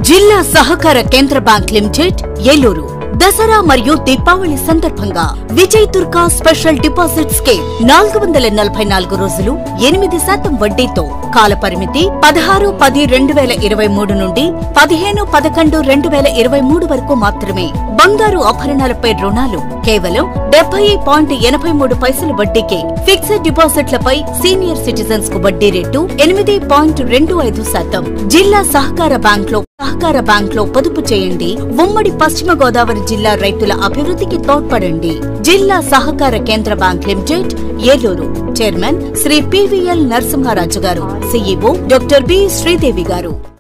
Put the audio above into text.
జిల్లా సహకార కేంద్ర బ్యాంక్ లిమిటెడ్ ఏలూరు దసరా మరియు దీపావళి సందర్భంగా Vijay Durga special deposit scheme నాలుగు వందల నలభై నాలుగు రోజులు ఎనిమిది శాతం వడ్డీతో కాల పరిమితి పదహారు పది రెండు వేల ఇరవై మూడు నుండి పదిహేను పదకొండు రెండు వేల ఇరవై మూడు వరకు మాత్రమే బంగారు ఆభరణాలపై రుణాలు కేవలం డెబ్బై పాయింట్ ఎనభై మూడు పైసల వడ్డీకే ఫిక్స్డ్ డిపాజిట్లపై సీనియర్ సిటిజన్స్ కు వడ్డీ రేటు ఎనిమిది పాయింట్ రెండు ఐదు శాతం జిల్లా సహకార బ్యాంక్ లో సహకార బ్యాంక్ లో పొదుపు చేయండి ఉమ్మడి పశ్చిమ గోదావరి జిల్లా రైతుల అభివృద్ధికి తోడ్పడండి జిల్లా సహకార కేంద్ర bank limited Eluru chairman Shri PVL Narasimharaju గారు సీఈఓ డాక్టర్ బి శ్రీదేవి గారు